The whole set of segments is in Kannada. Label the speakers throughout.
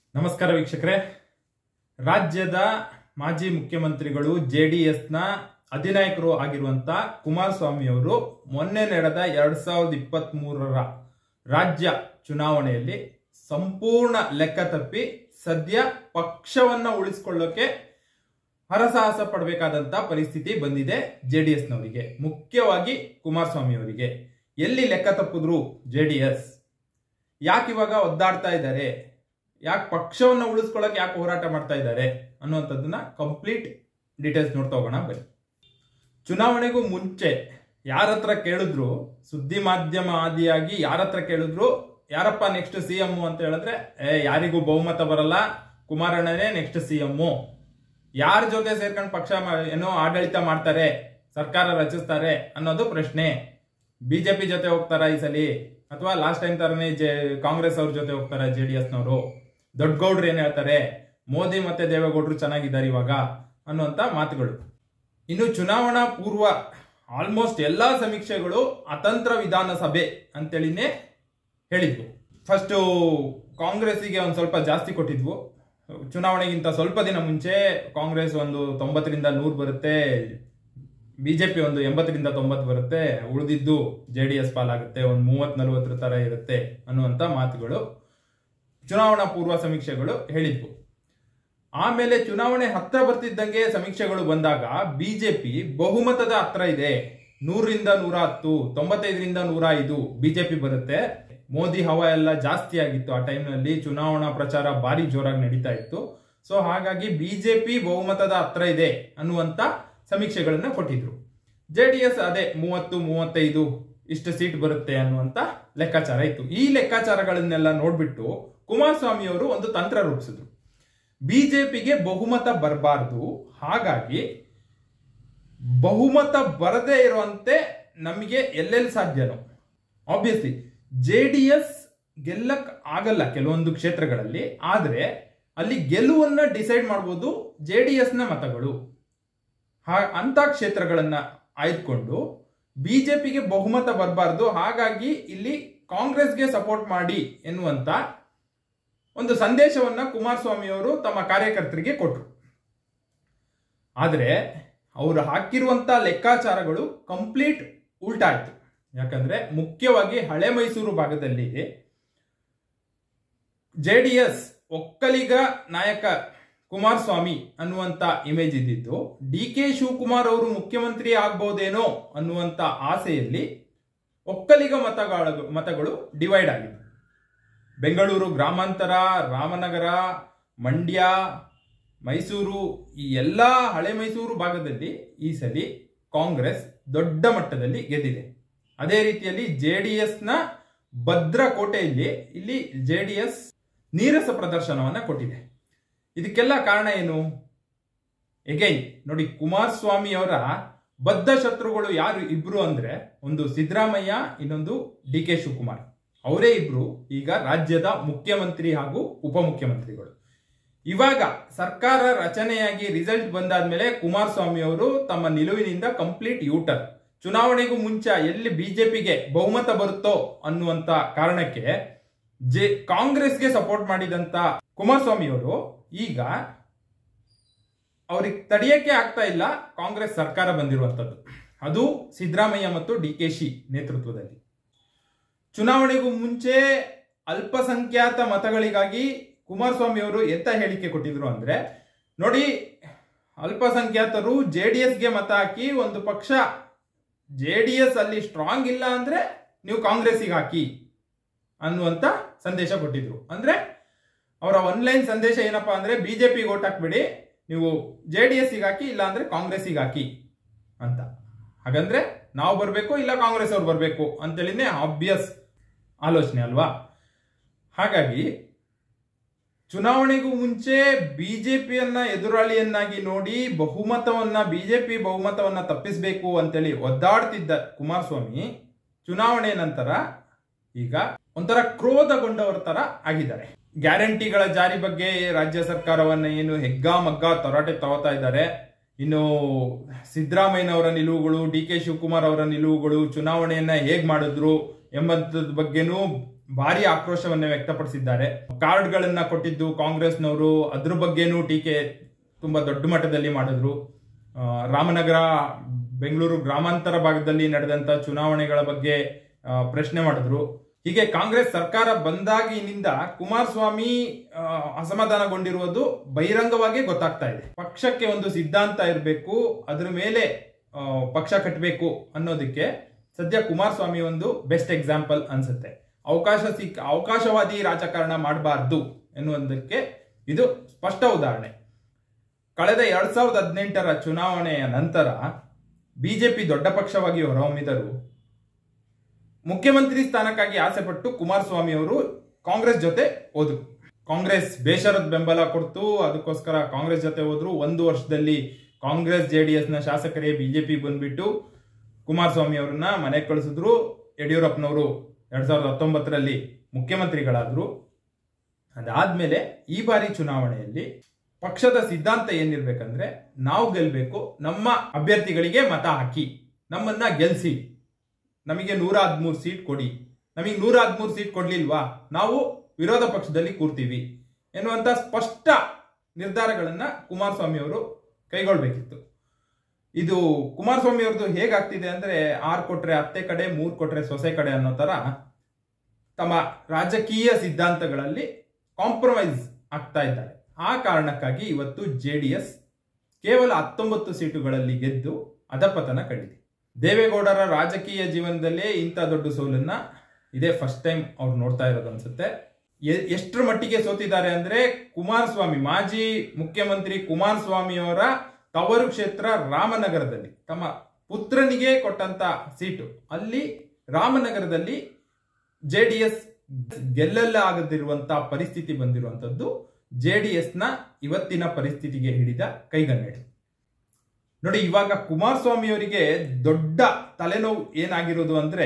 Speaker 1: ನಮಸ್ಕಾರ ವೀಕ್ಷಕರೇ ರಾಜ್ಯದ ಮಾಜಿ ಮುಖ್ಯಮಂತ್ರಿಗಳು ಜೆ ಡಿ ಎಸ್ನ ಅಧಿನಾಯಕರು ಆಗಿರುವಂತ ಕುಮಾರಸ್ವಾಮಿ ಅವರು ಮೊನ್ನೆ ನಡೆದ ಎರಡ್ ಸಾವಿರದ ಇಪ್ಪತ್ತ್ ಮೂರರ ರಾಜ್ಯ ಚುನಾವಣೆಯಲ್ಲಿ ಸಂಪೂರ್ಣ ಲೆಕ್ಕ ತಪ್ಪಿ ಸದ್ಯ ಪಕ್ಷವನ್ನ ಉಳಿಸಿಕೊಳ್ಳೋಕೆ ಹರಸಾಹಸ ಪಡಬೇಕಾದಂತ ಪರಿಸ್ಥಿತಿ ಬಂದಿದೆ ಜೆ ಡಿ ಎಸ್ನವರಿಗೆ ಮುಖ್ಯವಾಗಿ ಕುಮಾರಸ್ವಾಮಿ ಅವರಿಗೆ ಎಲ್ಲಿ ಲೆಕ್ಕ ತಪ್ಪಿದ್ರು ಜೆ ಡಿ ಎಸ್ ಯಾಕೆ ಇವಾಗ ಒದ್ದಾಡ್ತಾ ಇದ್ದಾರೆ ಯಾಕೆ ಪಕ್ಷವನ್ನು ಉಳಿಸ್ಕೊಳ್ಳೋಕೆ ಯಾಕೆ ಹೋರಾಟ ಮಾಡ್ತಾ ಇದ್ದಾರೆ ಅನ್ನುವಂಥದ್ದನ್ನ ಕಂಪ್ಲೀಟ್ ಡೀಟೇಲ್ಸ್ ನೋಡ್ತಾ ಹೋಗೋಣ ಬನ್ನಿ ಚುನಾವಣೆಗೂ ಮುಂಚೆ ಯಾರ ಹತ್ರ ಕೇಳಿದ್ರು ಸುದ್ದಿ ಮಾಧ್ಯಮ ಆದಿಯಾಗಿ ಯಾರ ಹತ್ರ ಕೇಳಿದ್ರು ಯಾರಪ್ಪ ನೆಕ್ಸ್ಟ್ ಸಿ ಎಂ ಅಂತ ಹೇಳಿದ್ರೆ ಏ ಯಾರಿಗೂ ಬಹುಮತ ಬರಲ್ಲ ಕುಮಾರಣ್ಣನೇ ನೆಕ್ಸ್ಟ್ ಸಿ ಎಂ ಯಾರ ಜೊತೆ ಸೇರ್ಕೊಂಡು ಪಕ್ಷ ಮಾ- ಏನೋ ಆಡಳಿತ ಮಾಡ್ತಾರೆ ಸರ್ಕಾರ ರಚಿಸ್ತಾರೆ ಅನ್ನೋದು ಪ್ರಶ್ನೆ ಬಿಜೆಪಿ ಜೊತೆ ಹೋಗ್ತಾರ ಈ ಸಲಿ ಅಥವಾ ಲಾಸ್ಟ್ ಟೈಮ್ ತರನೇ ಜೆ ಕಾಂಗ್ರೆಸ್ ಅವ್ರ ಜೊತೆ ಹೋಗ್ತಾರ ಜೆ ಡಿ ಎಸ್ನವರು ದೊಡ್ಡಗೌಡ್ರು ಏನ್ ಹೇಳ್ತಾರೆ ಮೋದಿ ಮತ್ತೆ ದೇವೇಗೌಡರು ಚೆನ್ನಾಗಿದ್ದಾರೆ ಇವಾಗ ಅನ್ನುವಂತ ಮಾತುಗಳು ಇನ್ನು ಚುನಾವಣಾ ಪೂರ್ವ ಆಲ್ಮೋಸ್ಟ್ ಎಲ್ಲಾ ಸಮೀಕ್ಷೆಗಳು ಅತಂತ್ರ ವಿಧಾನಸಭೆ ಅಂತೇಳಿನೇ ಹೇಳಿದ್ವು ಫಸ್ಟ್ ಕಾಂಗ್ರೆಸ್ಸಿಗೆ ಒಂದ್ ಸ್ವಲ್ಪ ಜಾಸ್ತಿ ಕೊಟ್ಟಿದ್ವು ಚುನಾವಣೆಗಿಂತ ಸ್ವಲ್ಪ ದಿನ ಮುಂಚೆ ಕಾಂಗ್ರೆಸ್ ಒಂದು ತೊಂಬತ್ತರಿಂದ ನೂರು ಬರುತ್ತೆ ಬಿಜೆಪಿ ಒಂದು ಎಂಬತ್ತರಿಂದ ತೊಂಬತ್ತು ಬರುತ್ತೆ ಉಳಿದಿದ್ದು ಜೆ ಡಿ ಎಸ್ ಪಾಲಾಗುತ್ತೆ ಒಂದು ಮೂವತ್ ನಲವತ್ತರ ತರ ಇರುತ್ತೆ ಅನ್ನುವಂತ ಮಾತುಗಳು ಚುನಾವಣಾ ಪೂರ್ವ ಸಮೀಕ್ಷೆಗಳು ಹೇಳಿದ್ವು ಆಮೇಲೆ ಚುನಾವಣೆ ಹತ್ರ ಬರ್ತಿದ್ದಂಗೆ ಸಮೀಕ್ಷೆಗಳು ಬಂದಾಗ ಬಿಜೆಪಿ ಬಹುಮತದ ಹತ್ರ ಇದೆ ನೂರರಿಂದ ನೂರ ಹತ್ತು ತೊಂಬತ್ತೈದರಿಂದ ನೂರ ಐದು ಬಿಜೆಪಿ ಬರುತ್ತೆ ಮೋದಿ ಹವಾ ಎಲ್ಲ ಜಾಸ್ತಿ ಆಗಿತ್ತು ಆ ಟೈಮ್ನಲ್ಲಿ ಚುನಾವಣಾ ಪ್ರಚಾರ ಭಾರಿ ಜೋರಾಗಿ ನಡೀತಾ ಇತ್ತು ಸೊ ಹಾಗಾಗಿ ಬಿಜೆಪಿ ಬಹುಮತದ ಹತ್ರ ಇದೆ ಅನ್ನುವಂತ ಸಮೀಕ್ಷೆಗಳನ್ನ ಕೊಟ್ಟಿದ್ರು ಜೆ ಡಿ ಎಸ್ ಅದೇ ಮೂವತ್ತು ಮೂವತ್ತೈದು ಇಷ್ಟು ಸೀಟ್ ಬರುತ್ತೆ ಅನ್ನುವಂತ ಲೆಕ್ಕಾಚಾರ ಇತ್ತು ಈ ಲೆಕ್ಕಾಚಾರಗಳನ್ನೆಲ್ಲ ನೋಡ್ಬಿಟ್ಟು ಕುಮಾರಸ್ವಾಮಿ ಅವರು ಒಂದು ತಂತ್ರ ರೂಪಿಸಿದ್ರು ಬಿಜೆಪಿಗೆ ಬಹುಮತ ಬರಬಾರ್ದು ಹಾಗಾಗಿ ಬಹುಮತ ಬರದೇ ಇರುವಂತೆ ನಮಗೆ ಎಲ್ಲೆಲ್ಲಿ ಸಾಧ್ಯನೋ ಆಬ್ವಿಯಸ್ಲಿ ಜೆ ಡಿ ಎಸ್ ಗೆಲ್ಲಕ್ ಆಗಲ್ಲ ಕೆಲವೊಂದು ಕ್ಷೇತ್ರಗಳಲ್ಲಿ ಆದ್ರೆ ಅಲ್ಲಿ ಗೆಲುವನ್ನ ಡಿಸೈಡ್ ಮಾಡ್ಬೋದು ಜೆ ಡಿ ಎಸ್ನ ಮತಗಳು ಹಾ- ಅಂತ ಕ್ಷೇತ್ರಗಳನ್ನ ಆಯ್ದುಕೊಂಡು ಬಿಜೆಪಿಗೆ ಬಹುಮತ ಬರಬಾರ್ದು ಹಾಗಾಗಿ ಇಲ್ಲಿ ಕಾಂಗ್ರೆಸ್ಗೆ ಸಪೋರ್ಟ್ ಮಾಡಿ ಎನ್ನುವಂತ ಒಂದು ಸಂದೇಶವನ್ನ ಕುಮಾರಸ್ವಾಮಿ ಅವರು ತಮ್ಮ ಕಾರ್ಯಕರ್ತರಿಗೆ ಕೊಟ್ಟರು ಆದರೆ ಅವರು ಹಾಕಿರುವಂತ ಲೆಕ್ಕಾಚಾರಗಳು ಕಂಪ್ಲೀಟ್ ಉಲ್ಟಾ ಆಯ್ತು ಯಾಕಂದ್ರೆ ಮುಖ್ಯವಾಗಿ ಹಳೆ ಮೈಸೂರು ಭಾಗದಲ್ಲಿ ಜೆ ಡಿ ಎಸ್ ಒಕ್ಕಲಿಗ ನಾಯಕ ಕುಮಾರಸ್ವಾಮಿ ಅನ್ನುವಂತ ಇಮೇಜ್ ಇದ್ದಿದ್ದು ಡಿ ಕೆ ಶಿವಕುಮಾರ್ ಅವರು ಮುಖ್ಯಮಂತ್ರಿ ಆಗ್ಬಹುದೇನೋ ಅನ್ನುವಂತ ಆಸೆಯಲ್ಲಿ ಒಕ್ಕಲಿಗ ಮತಗಳ ಮತಗಳು ಡಿವೈಡ್ ಆಗಿದೆ ಬೆಂಗಳೂರು ಗ್ರಾಮಾಂತರ ರಾಮನಗರ ಮಂಡ್ಯ ಮೈಸೂರು ಈ ಎಲ್ಲ ಹಳೆ ಮೈಸೂರು ಭಾಗದಲ್ಲಿ ಈ ಸಲಿ ಕಾಂಗ್ರೆಸ್ ದೊಡ್ಡ ಮಟ್ಟದಲ್ಲಿ ಗೆದ್ದಿದೆ ಅದೇ ರೀತಿಯಲ್ಲಿ ಜೆ ಡಿ ಎಸ್ನ ಭದ್ರಕೋಟೆಯಲ್ಲಿ ಇಲ್ಲಿ ಜೆ ಡಿ ಎಸ್ ನೀರಸ ಪ್ರದರ್ಶನವನ್ನ ಕೊಟ್ಟಿದೆ ಇದಕ್ಕೆಲ್ಲ ಕಾರಣ ಏನು ಎಗೈನ್ ನೋಡಿ ಕುಮಾರಸ್ವಾಮಿ ಅವರ ಬದ್ಧ ಶತ್ರುಗಳು ಯಾರು ಇಬ್ರು ಅಂದ್ರೆ ಒಂದು ಸಿದ್ದರಾಮಯ್ಯ ಇನ್ನೊಂದು ಡಿ ಕೆ ಶಿವಕುಮಾರ್ ಅವರೇ ಇಬ್ರು ಈಗ ರಾಜ್ಯದ ಮುಖ್ಯಮಂತ್ರಿ ಹಾಗೂ ಉಪಮುಖ್ಯಮಂತ್ರಿಗಳು ಇವಾಗ ಸರ್ಕಾರ ರಚನೆಯಾಗಿ ರಿಸಲ್ಟ್ ಬಂದಾದ್ಮೇಲೆ ಕುಮಾರಸ್ವಾಮಿ ಅವರು ತಮ್ಮ ನಿಲುವಿನಿಂದ ಕಂಪ್ಲೀಟ್ ಯೂಟರ್ ಚುನಾವಣೆಗೂ ಮುಂಚೆ ಎಲ್ಲಿ ಬಿಜೆಪಿಗೆ ಬಹುಮತ ಬರುತ್ತೋ ಅನ್ನುವಂತ ಕಾರಣಕ್ಕೆ ಜೆ ಕಾಂಗ್ರೆಸ್ಗೆ ಸಪೋರ್ಟ್ ಮಾಡಿದಂತ ಕುಮಾರಸ್ವಾಮಿ ಅವರು ಈಗ ಅವ್ರಿಗೆ ತಡೆಯಕ್ಕೆ ಆಗ್ತಾ ಇಲ್ಲ ಕಾಂಗ್ರೆಸ್ ಸರ್ಕಾರ ಬಂದಿರುವಂತದ್ದು ಅದು ಸಿದ್ದರಾಮಯ್ಯ ಮತ್ತು ಡಿ ಕೆ ಶಿ ನೇತೃತ್ವದಲ್ಲಿ ಚುನಾವಣೆಗೂ ಮುಂಚೆ ಅಲ್ಪಸಂಖ್ಯಾತ ಮತಗಳಿಗಾಗಿ ಕುಮಾರಸ್ವಾಮಿ ಅವರು ಎಂತ ಹೇಳಿಕೆ ಕೊಟ್ಟಿದ್ರು ಅಂದ್ರೆ ನೋಡಿ ಅಲ್ಪಸಂಖ್ಯಾತರು ಜೆ ಡಿ ಎಸ್ಗೆ ಮತ ಹಾಕಿ ಒಂದು ಪಕ್ಷ ಜೆ ಡಿ ಎಸ್ ಅಲ್ಲಿ ಸ್ಟ್ರಾಂಗ್ ಇಲ್ಲ ಅಂದ್ರೆ ನೀವು ಕಾಂಗ್ರೆಸ್ಸಿಗೆ ಹಾಕಿ ಅನ್ನುವಂತ ಸಂದೇಶ ಕೊಟ್ಟಿದ್ರು ಅಂದ್ರೆ ಅವರ ಆನ್ಲೈನ್ ಸಂದೇಶ ಏನಪ್ಪಾ ಅಂದ್ರೆ ಬಿಜೆಪಿ ಓಟ್ ಹಾಕ್ಬಿಡಿ ನೀವು ಜೆ ಡಿ ಎಸ್ ಹಾಕಿ ಇಲ್ಲ ಅಂದ್ರೆ ಕಾಂಗ್ರೆಸ್ಸಿಗೆ ಹಾಕಿ ಅಂತ ಹಾಗಂದ್ರೆ ನಾವು ಬರಬೇಕು ಇಲ್ಲ ಕಾಂಗ್ರೆಸ್ ಅವ್ರು ಬರಬೇಕು ಅಂತೇಳಿನೇ ಆಬ್ವಿಯಸ್ ಆಲೋಚನೆ ಅಲ್ವಾ ಹಾಗಾಗಿ ಚುನಾವಣೆಗೂ ಮುಂಚೆ ಬಿಜೆಪಿಯನ್ನ ಎದುರಾಳಿಯನ್ನಾಗಿ ನೋಡಿ ಬಹುಮತವನ್ನ ಬಿಜೆಪಿ ಬಹುಮತವನ್ನ ತಪ್ಪಿಸಬೇಕು ಅಂತೇಳಿ ಒದ್ದಾಡ್ತಿದ್ದ ಕುಮಾರಸ್ವಾಮಿ ಚುನಾವಣೆ ನಂತರ ಈಗ ಒಂಥರ ಕ್ರೋಧಗೊಂಡವರ ತರ ಆಗಿದ್ದಾರೆ ಗ್ಯಾರಂಟಿಗಳ ಜಾರಿ ಬಗ್ಗೆ ರಾಜ್ಯ ಸರ್ಕಾರವನ್ನ ಏನು ಹೆಗ್ಗಾ ಮಗ್ಗ ತರಾಟೆ ತಗೋತಾ ಇದ್ದಾರೆ ಇನ್ನು ಸಿದ್ದರಾಮಯ್ಯನವರ ನಿಲುವುಗಳು ಡಿ ಕೆ ಶಿವಕುಮಾರ್ ಅವರ ನಿಲುವುಗಳು ಚುನಾವಣೆಯನ್ನ ಹೇಗ್ ಮಾಡಿದ್ರು ಎಂಬಂತದ ಬಗ್ಗೆನೂ ಭಾರಿ ಆಕ್ರೋಶವನ್ನ ವ್ಯಕ್ತಪಡಿಸಿದ್ದಾರೆ ಕಾರ್ಡ್ಗಳನ್ನ ಕೊಟ್ಟಿದ್ದು ಕಾಂಗ್ರೆಸ್ನವರು ಅದ್ರ ಬಗ್ಗೆನೂ ಟೀಕೆ ತುಂಬಾ ದೊಡ್ಡ ಮಟ್ಟದಲ್ಲಿ ಮಾಡಿದ್ರು ಆ, ರಾಮನಗರ ಬೆಂಗಳೂರು ಗ್ರಾಮಾಂತರ ಭಾಗದಲ್ಲಿ ನಡೆದಂತ ಚುನಾವಣೆಗಳ ಬಗ್ಗೆ ಆ, ಪ್ರಶ್ನೆ ಮಾಡಿದ್ರು ಹೀಗೆ ಕಾಂಗ್ರೆಸ್ ಸರ್ಕಾರ ಬಂದಾಗಿನಿಂದ ಕುಮಾರಸ್ವಾಮಿ ಆ, ಅಸಮಾಧಾನಗೊಂಡಿರುವುದು ಬಹಿರಂಗವಾಗಿ ಗೊತ್ತಾಗ್ತಾ ಇದೆ ಪಕ್ಷಕ್ಕೆ ಒಂದು ಸಿದ್ಧಾಂತ ಇರಬೇಕು ಅದ್ರ ಮೇಲೆ ಆ, ಪಕ್ಷ ಕಟ್ಟಬೇಕು ಅನ್ನೋದಕ್ಕೆ ಸದ್ಯ ಕುಮಾರಸ್ವಾಮಿ ಒಂದು ಬೆಸ್ಟ್ ಎಕ್ಸಾಂಪಲ್ ಅನ್ಸುತ್ತೆ ಅವಕಾಶ ಸಿಕ್ ಅವಕಾಶವಾದಿ ರಾಜಕಾರಣ ಮಾಡಬಾರ್ದು ಎನ್ನುವುದಕ್ಕೆ ಇದು ಸ್ಪಷ್ಟ ಉದಾಹರಣೆ ಕಳೆದ ಎರಡ್ ಸಾವಿರದ ಹದಿನೆಂಟರ ಚುನಾವಣೆಯ ನಂತರ ಬಿಜೆಪಿ ದೊಡ್ಡ ಪಕ್ಷವಾಗಿ ಹೊರಹೊಮ್ಮಿದರು ಮುಖ್ಯಮಂತ್ರಿ ಸ್ಥಾನಕ್ಕಾಗಿ ಆಸೆ ಪಟ್ಟು ಕುಮಾರಸ್ವಾಮಿ ಅವರು ಕಾಂಗ್ರೆಸ್ ಜೊತೆ ಹೋದ್ರು ಕಾಂಗ್ರೆಸ್ ಬೇಷರದ ಬೆಂಬಲ ಕೊಡ್ತು ಅದಕ್ಕೋಸ್ಕರ ಕಾಂಗ್ರೆಸ್ ಜೊತೆ ಹೋದ್ರು ಒಂದು ವರ್ಷದಲ್ಲಿ ಕಾಂಗ್ರೆಸ್ ಜೆಡಿಎಸ್ ನ ಶಾಸಕರೇ ಬಿಜೆಪಿ ಬಂದ್ಬಿಟ್ಟು ಕುಮಾರಸ್ವಾಮಿ ಅವರನ್ನ ಮನೆಗೆ ಕಳಿಸಿದ್ರು ಯಡಿಯೂರಪ್ಪನವರು ಎರಡ್ ಸಾವಿರದ ಹತ್ತೊಂಬತ್ತರಲ್ಲಿ ಮುಖ್ಯಮಂತ್ರಿಗಳಾದ್ರು ಅದಾದ್ಮೇಲೆ ಈ ಬಾರಿ ಚುನಾವಣೆಯಲ್ಲಿ ಪಕ್ಷದ ಸಿದ್ಧಾಂತ ಏನಿರ್ಬೇಕಂದ್ರೆ ನಾವು ಗೆಲ್ಬೇಕು ನಮ್ಮ ಅಭ್ಯರ್ಥಿಗಳಿಗೆ ಮತ ಹಾಕಿ ನಮ್ಮನ್ನ ಗೆಲ್ಸಿ ನಮಗೆ ನೂರ ಹದಿಮೂರು ಸೀಟ್ ಕೊಡಿ ನಮಗೆ ನೂರ ಹದಿಮೂರು ಸೀಟ್ ಕೊಡ್ಲಿಲ್ವಾ ನಾವು ವಿರೋಧ ಪಕ್ಷದಲ್ಲಿ ಕೂರ್ತೀವಿ ಎನ್ನುವಂತ ಸ್ಪಷ್ಟ ನಿರ್ಧಾರಗಳನ್ನ ಕುಮಾರಸ್ವಾಮಿ ಅವರು ಕೈಗೊಳ್ಬೇಕಿತ್ತು ಇದು ಕುಮಾರಸ್ವಾಮಿ ಅವ್ರದ್ದು ಹೇಗಾಗ್ತಿದೆ ಅಂದ್ರೆ ಆರ್ ಕೊಟ್ರೆ ಅತ್ತೆ ಕಡೆ ಮೂರ್ ಕೊಟ್ರೆ ಸೊಸೆ ಕಡೆ ಅನ್ನೋ ತರ ತಮ್ಮ ರಾಜಕೀಯ ಸಿದ್ಧಾಂತಗಳಲ್ಲಿ ಕಾಂಪ್ರಮೈಸ್ ಆಗ್ತಾ ಇದ್ದಾರೆ ಆ ಕಾರಣಕ್ಕಾಗಿ ಇವತ್ತು ಜೆ ಡಿ ಎಸ್ ಕೇವಲ ಹತ್ತೊಂಬತ್ತು ಸೀಟುಗಳಲ್ಲಿ ಗೆದ್ದು ಅಧಪತನ ಕಂಡಿದೆ ದೇವೇಗೌಡರ ರಾಜಕೀಯ ಜೀವನದಲ್ಲೇ ಇಂಥ ದೊಡ್ಡ ಸೋಲನ್ನ ಇದೇ ಫಸ್ಟ್ ಟೈಮ್ ಅವ್ರು ನೋಡ್ತಾ ಇರೋದು ಅನ್ಸುತ್ತೆ ಎ- ಎಷ್ಟರ ಮಟ್ಟಿಗೆ ಸೋತಿದ್ದಾರೆ ಅಂದ್ರೆ ಕುಮಾರಸ್ವಾಮಿ ಮಾಜಿ ಮುಖ್ಯಮಂತ್ರಿ ಕುಮಾರಸ್ವಾಮಿ ಅವರ ತವರು ಕ್ಷೇತ್ರ ರಾಮನಗರದಲ್ಲಿ ತಮ್ಮ ಪುತ್ರನಿಗೆ ಕೊಟ್ಟಂತ ಸೀಟು ಅಲ್ಲಿ ರಾಮನಗರದಲ್ಲಿ ಜೆ ಡಿ ಎಸ್ ಗೆಲ್ಲಲ್ಲ ಆಗದಿರುವಂತಹ ಪರಿಸ್ಥಿತಿ ಬಂದಿರುವಂತದ್ದು ಜೆ ಡಿ ಎಸ್ ನ ಇವತ್ತಿನ ಪರಿಸ್ಥಿತಿಗೆ ಹಿಡಿದ ಕೈಗನ್ನಡಿ ನೋಡಿ ಇವಾಗ ಕುಮಾರಸ್ವಾಮಿ ಅವರಿಗೆ ದೊಡ್ಡ ತಲೆನೋವು ಏನಾಗಿರೋದು ಅಂದ್ರೆ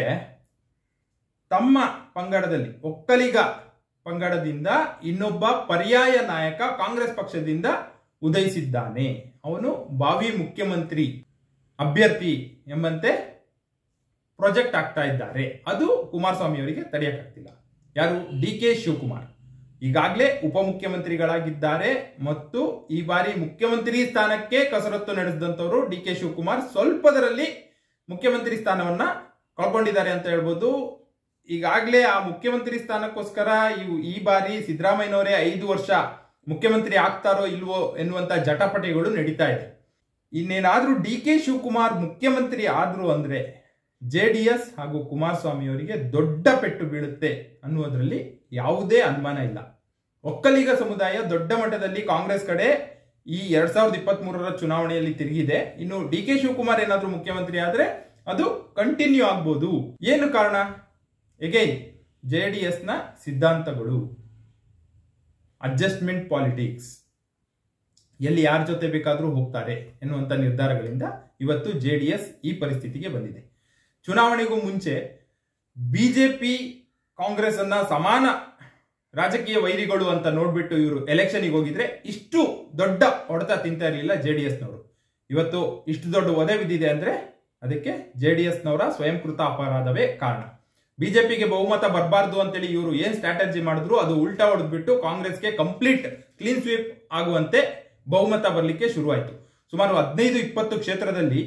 Speaker 1: ತಮ್ಮ ಪಂಗಡದಲ್ಲಿ ಒಕ್ಕಲಿಗ ಪಂಗಡದಿಂದ ಇನ್ನೊಬ್ಬ ಪರ್ಯಾಯ ನಾಯಕ ಕಾಂಗ್ರೆಸ್ ಪಕ್ಷದಿಂದ ಉದಯಿಸಿದ್ದಾನೆ ಅವನು ಭಾವಿ ಮುಖ್ಯಮಂತ್ರಿ ಅಭ್ಯರ್ಥಿ ಎಂಬಂತೆ ಪ್ರಾಜೆಕ್ಟ್ ಆಗ್ತಾ ಇದ್ದಾರೆ ಅದು ಕುಮಾರಸ್ವಾಮಿ ಅವರಿಗೆ ತಡೆಯಕ್ಕಾಗ್ತಿಲ್ಲ ಯಾರು ಡಿ ಕೆ ಶಿವಕುಮಾರ್ ಈಗಾಗಲೇ ಉಪಮುಖ್ಯಮಂತ್ರಿಗಳಾಗಿದ್ದಾರೆ ಮತ್ತು ಈ ಬಾರಿ ಮುಖ್ಯಮಂತ್ರಿ ಸ್ಥಾನಕ್ಕೆ ಕಸರತ್ತು ನಡೆಸಿದಂತವರು ಡಿ ಕೆ ಶಿವಕುಮಾರ್ ಸ್ವಲ್ಪದರಲ್ಲಿ ಮುಖ್ಯಮಂತ್ರಿ ಸ್ಥಾನವನ್ನ ಕಳ್ಕೊಂಡಿದ್ದಾರೆ ಅಂತ ಹೇಳ್ಬೋದು ಈಗಾಗಲೇ ಆ ಮುಖ್ಯಮಂತ್ರಿ ಸ್ಥಾನಕ್ಕೋಸ್ಕರ ಇವು ಈ ಬಾರಿ ಸಿದ್ದರಾಮಯ್ಯನವರೇ ಐದು ವರ್ಷ ಮುಖ್ಯಮಂತ್ರಿ ಆಗ್ತಾರೋ ಇಲ್ವೋ ಎನ್ನುವಂತ ಜಟಾಪಟಿಗಳು ನಡೀತಾ ಇದೆ ಇನ್ನೇನಾದ್ರೂ ಡಿ ಕೆ ಶಿವಕುಮಾರ್ ಮುಖ್ಯಮಂತ್ರಿ ಆದ್ರು ಅಂದ್ರೆ ಜೆ ಡಿ ಎಸ್ ಹಾಗೂ ಕುಮಾರಸ್ವಾಮಿ ಅವರಿಗೆ ದೊಡ್ಡ ಪೆಟ್ಟು ಬೀಳುತ್ತೆ ಅನ್ನುವುದರಲ್ಲಿ ಯಾವುದೇ ಅನುಮಾನ ಇಲ್ಲ ಒಕ್ಕಲಿಗ ಸಮುದಾಯ ದೊಡ್ಡ ಮಟ್ಟದಲ್ಲಿ ಕಾಂಗ್ರೆಸ್ ಕಡೆ ಈ ಎರಡ್ ಸಾವಿರದ ಇಪ್ಪತ್ತ್ ಮೂರರ ಚುನಾವಣೆಯಲ್ಲಿ ತಿರುಗಿದೆ ಇನ್ನು ಡಿ ಕೆ ಶಿವಕುಮಾರ್ ಏನಾದ್ರೂ ಮುಖ್ಯಮಂತ್ರಿ ಆದ್ರೆ ಅದು ಕಂಟಿನ್ಯೂ ಆಗ್ಬೋದು ಏನು ಕಾರಣ ಎಗೈನ್ ಜೆ ಡಿ ಎಸ್ ನ ಸಿದ್ಧಾಂತಗಳು ಅಡ್ಜಸ್ಟ್ಮೆಂಟ್ ಪಾಲಿಟಿಕ್ಸ್ ಎಲ್ಲಿ ಯಾರ ಜೊತೆ ಬೇಕಾದರೂ ಹೋಗ್ತಾರೆ ಎನ್ನುವಂತ ನಿರ್ಧಾರಗಳಿಂದ ಇವತ್ತು ಜೆ ಡಿ ಎಸ್ ಈ ಪರಿಸ್ಥಿತಿಗೆ ಬಂದಿದೆ ಚುನಾವಣೆಗೂ ಮುಂಚೆ ಬಿಜೆಪಿ ಕಾಂಗ್ರೆಸ್ ಅನ್ನ ಸಮಾನ ರಾಜಕೀಯ ವೈರಿಗಳು ಅಂತ ನೋಡ್ಬಿಟ್ಟು ಇವರು ಎಲೆಕ್ಷನ್ಗೆ ಹೋಗಿದ್ರೆ ಇಷ್ಟು ದೊಡ್ಡ ಹೊಡೆತ ತಿಂತಾ ಇರಲಿಲ್ಲ ಜೆ ಡಿ ಎಸ್ನವರು ಇವತ್ತು ಇಷ್ಟು ದೊಡ್ಡ ಒದೆ ಬಿದ್ದಿದೆ ಅಂದ್ರೆ ಅದಕ್ಕೆ ಜೆ ಡಿ ಎಸ್ನವರ ಸ್ವಯಂಕೃತ ಅಪರಾಧವೇ ಕಾರಣ ಬಿಜೆಪಿಗೆ ಬಹುಮತ ಬರಬಾರ್ದು ಅಂತೇಳಿ ಇವರು ಏನ್ ಸ್ಟ್ರಾಟಜಿ ಮಾಡಿದ್ರು ಅದು ಉಲ್ಟಾ ಹೊಡೆದ್ಬಿಟ್ಟು ಕಾಂಗ್ರೆಸ್ಗೆ ಕಂಪ್ಲೀಟ್ ಕ್ಲೀನ್ ಸ್ವೀಪ್ ಆಗುವಂತೆ ಬಹುಮತ ಬರಲಿಕ್ಕೆ ಶುರುವಾಯಿತು ಸುಮಾರು ಹದಿನೈದು ಇಪ್ಪತ್ತು ಕ್ಷೇತ್ರದಲ್ಲಿ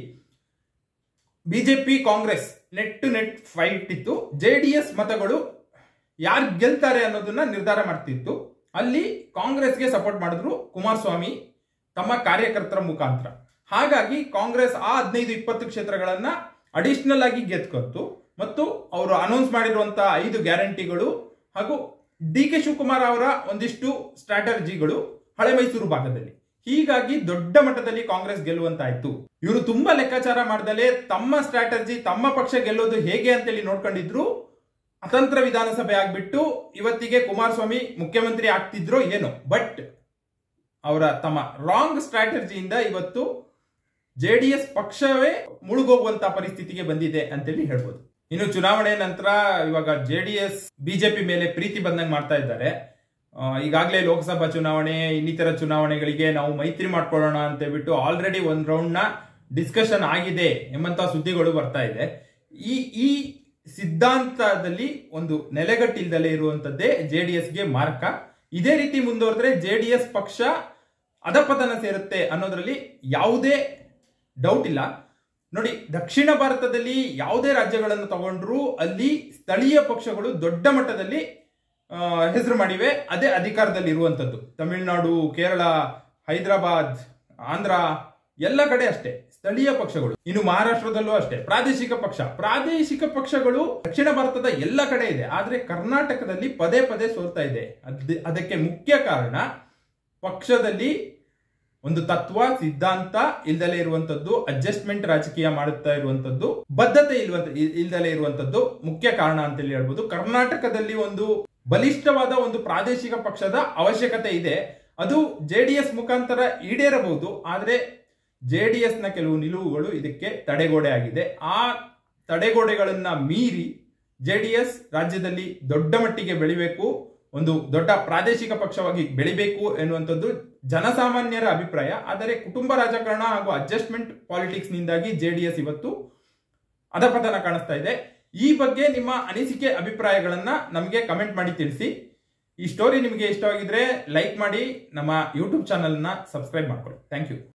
Speaker 1: BJP Congress net to net fight ಇತ್ತು ಜೆ ಡಿ ಎಸ್ ಮತಗಳು ಯಾರು ಗೆಲ್ತಾರೆ ಅನ್ನೋದನ್ನ ನಿರ್ಧಾರ ಮಾಡ್ತಿತ್ತು ಅಲ್ಲಿ ಕಾಂಗ್ರೆಸ್ಗೆ ಸಪೋರ್ಟ್ ಮಾಡಿದ್ರು ಕುಮಾರಸ್ವಾಮಿ ತಮ್ಮ ಕಾರ್ಯಕರ್ತರ ಮುಖಾಂತರ ಹಾಗಾಗಿ ಕಾಂಗ್ರೆಸ್ ಆ ಹದಿನೈದು ಇಪ್ಪತ್ತು ಕ್ಷೇತ್ರಗಳನ್ನ ಅಡಿಷನಲ್ ಆಗಿ ಗೆದ್ಕೊತ್ತು ಮತ್ತು ಅವರು ಅನೌನ್ಸ್ ಮಾಡಿರುವಂತಹ ಐದು ಗ್ಯಾರಂಟಿಗಳು ಹಾಗೂ ಡಿ ಕೆ ಶಿವಕುಮಾರ್ ಅವರ ಒಂದಿಷ್ಟು ಸ್ಟ್ರಾಟಜಿಗಳು ಹಳೆ ಮೈಸೂರು ಭಾಗದಲ್ಲಿ ಹೀಗಾಗಿ ದೊಡ್ಡ ಮಟ್ಟದಲ್ಲಿ ಕಾಂಗ್ರೆಸ್ ಗೆಲ್ಲುವಂತಾಯ್ತು ಇವರು ತುಂಬಾ ಲೆಕ್ಕಾಚಾರ ಮಾಡ್ದಲೆ ತಮ್ಮ ಸ್ಟ್ರಾಟಜಿ ತಮ್ಮ ಪಕ್ಷ ಗೆಲ್ಲೋದು ಹೇಗೆ ಅಂತೇಳಿ ನೋಡ್ಕೊಂಡಿದ್ರು ಅತಂತ್ರ ವಿಧಾನಸಭೆ ಆಗ್ಬಿಟ್ಟು ಇವತ್ತಿಗೆ ಕುಮಾರಸ್ವಾಮಿ ಮುಖ್ಯಮಂತ್ರಿ ಆಗ್ತಿದ್ರೋ ಏನೋ ಬಟ್ ಅವರ ತಮ್ಮ ರಾಂಗ್ ಸ್ಟ್ರಾಟಜಿಯಿಂದ ಇವತ್ತು ಜೆ ಡಿ ಎಸ್ ಪಕ್ಷವೇ ಮುಳುಗೋಗುವಂತ ಪರಿಸ್ಥಿತಿಗೆ ಬಂದಿದೆ ಅಂತೇಳಿ ಹೇಳ್ಬೋದು ಇನ್ನು ಚುನಾವಣೆ ನಂತರ ಇವಾಗ ಜೆ ಡಿ ಎಸ್ ಬಿಜೆಪಿ ಮೇಲೆ ಪ್ರೀತಿ ಬಂದಂಗೆ ಮಾಡ್ತಾ ಇದ್ದಾರೆ ಈಗಾಗಲೇ ಲೋಕಸಭಾ ಚುನಾವಣೆ ಇನ್ನಿತರ ಚುನಾವಣೆಗಳಿಗೆ ನಾವು ಮೈತ್ರಿ ಮಾಡ್ಕೊಳ್ಳೋಣ ಅಂತ ಹೇಳ್ಬಿಟ್ಟು ಆಲ್ರೆಡಿ ಒಂದ್ ರೌಂಡ್ ನ ಡಿಸ್ಕಷನ್ ಆಗಿದೆ ಎಂಬಂತ ಸುದ್ದಿಗಳು ಬರ್ತಾ ಇದೆ ಈ ಈ ಸಿದ್ಧಾಂತದಲ್ಲಿ ಒಂದು ನೆಲೆಗಟ್ಟಿಲ್ದಲೇ ಇರುವಂತದ್ದೇ ಜೆ ಡಿ ಎಸ್ಗೆ ಮಾರ್ಕ ಇದೇ ರೀತಿ ಮುಂದುವರೆದ್ರೆ ಜೆ ಡಿ ಎಸ್ ಪಕ್ಷ ಅಧಪತನ ಸೇರುತ್ತೆ ಅನ್ನೋದ್ರಲ್ಲಿ ಯಾವುದೇ ಡೌಟ್ ಇಲ್ಲ ನೋಡಿ ದಕ್ಷಿಣ ಭಾರತದಲ್ಲಿ ಯಾವುದೇ ರಾಜ್ಯಗಳನ್ನು ತಗೊಂಡ್ರು ಅಲ್ಲಿ ಸ್ಥಳೀಯ ಪಕ್ಷಗಳು ದೊಡ್ಡ ಮಟ್ಟದಲ್ಲಿ ಹೆಸರು ಮಾಡಿವೆ ಅದೇ ಅಧಿಕಾರದಲ್ಲಿ ಇರುವಂತದ್ದು ತಮಿಳುನಾಡು ಕೇರಳ ಹೈದರಾಬಾದ್ ಆಂಧ್ರ ಎಲ್ಲ ಕಡೆ ಅಷ್ಟೇ ಸ್ಥಳೀಯ ಪಕ್ಷಗಳು ಇನ್ನು ಮಹಾರಾಷ್ಟ್ರದಲ್ಲೂ ಅಷ್ಟೇ ಪ್ರಾದೇಶಿಕ ಪಕ್ಷ ಪ್ರಾದೇಶಿಕ ಪಕ್ಷಗಳು ದಕ್ಷಿಣ ಭಾರತದ ಎಲ್ಲ ಕಡೆ ಇದೆ ಆದ್ರೆ ಕರ್ನಾಟಕದಲ್ಲಿ ಪದೇ ಪದೇ ಸೋಲ್ತಾ ಇದೆ ಅದ್- ಅದಕ್ಕೆ ಮುಖ್ಯ ಕಾರಣ ಪಕ್ಷದಲ್ಲಿ ಒಂದು ತತ್ವ ಸಿದ್ಧಾಂತ ಇಲ್ದಲೇ ಇರುವಂತದ್ದು ಅಡ್ಜಸ್ಟ್ಮೆಂಟ್ ರಾಜಕೀಯ ಮಾಡುತ್ತಾ ಇರುವಂತದ್ದು ಬದ್ಧತೆ ಇಲ್ವಂತ ಇಲ್- ಇಲ್ದಲೇ ಇರುವಂತದ್ದು ಮುಖ್ಯ ಕಾರಣ ಅಂತೇಳಿ ಹೇಳ್ಬೋದು ಕರ್ನಾಟಕದಲ್ಲಿ ಒಂದು ಬಲಿಷ್ಠವಾದ ಒಂದು ಪ್ರಾದೇಶಿಕ ಪಕ್ಷದ ಅವಶ್ಯಕತೆ ಇದೆ ಅದು ಜೆ ಡಿ ಎಸ್ ಮುಖಾಂತರ ಈಡೇರಬಹುದು ಆದ್ರೆ ಜೆ ಡಿ ಎಸ್ ನ ಕೆಲವು ನಿಲುವುಗಳು ಇದಕ್ಕೆ ತಡೆಗೋಡೆ ಆಗಿದೆ ಆ ತಡೆಗೋಡೆಗಳನ್ನ ಮೀರಿ ಜೆ ಡಿ ಎಸ್ ರಾಜ್ಯದಲ್ಲಿ ದೊಡ್ಡ ಮಟ್ಟಿಗೆ ಬೆಳಿಬೇಕು ಒಂದು ದೊಡ್ಡ ಪ್ರಾದೇಶಿಕ ಪಕ್ಷವಾಗಿ ಬೆಳಿಬೇಕು ಎನ್ನುವಂಥದ್ದು ಜನಸಾಮಾನ್ಯರ ಅಭಿಪ್ರಾಯ ಆದರೆ ಕುಟುಂಬ ರಾಜಕಾರಣ ಹಾಗೂ ಅಡ್ಜಸ್ಟ್ಮೆಂಟ್ ಪಾಲಿಟಿಕ್ಸ್ ನಿಂದಾಗಿ ಜೆ ಡಿ ಎಸ್ ಇವತ್ತು ಅಧಪತನ ಕಾಣಿಸ್ತಾ ಇದೆ ಈ ಬಗ್ಗೆ ನಿಮ್ಮ ಅನಿಸಿಕೆ ಅಭಿಪ್ರಾಯಗಳನ್ನ ನಮಗೆ ಕಮೆಂಟ್ ಮಾಡಿ ತಿಳಿಸಿ ಈ ಸ್ಟೋರಿ ನಿಮಗೆ ಇಷ್ಟವಾಗಿದ್ರೆ ಲೈಕ್ ಮಾಡಿ ನಮ್ಮ ಯೂಟ್ಯೂಬ್ ಚಾನಲ್ನ ಸಬ್ಸ್ಕ್ರೈಬ್ ಮಾಡ್ಕೊಳ್ಳಿ ಥ್ಯಾಂಕ್ ಯು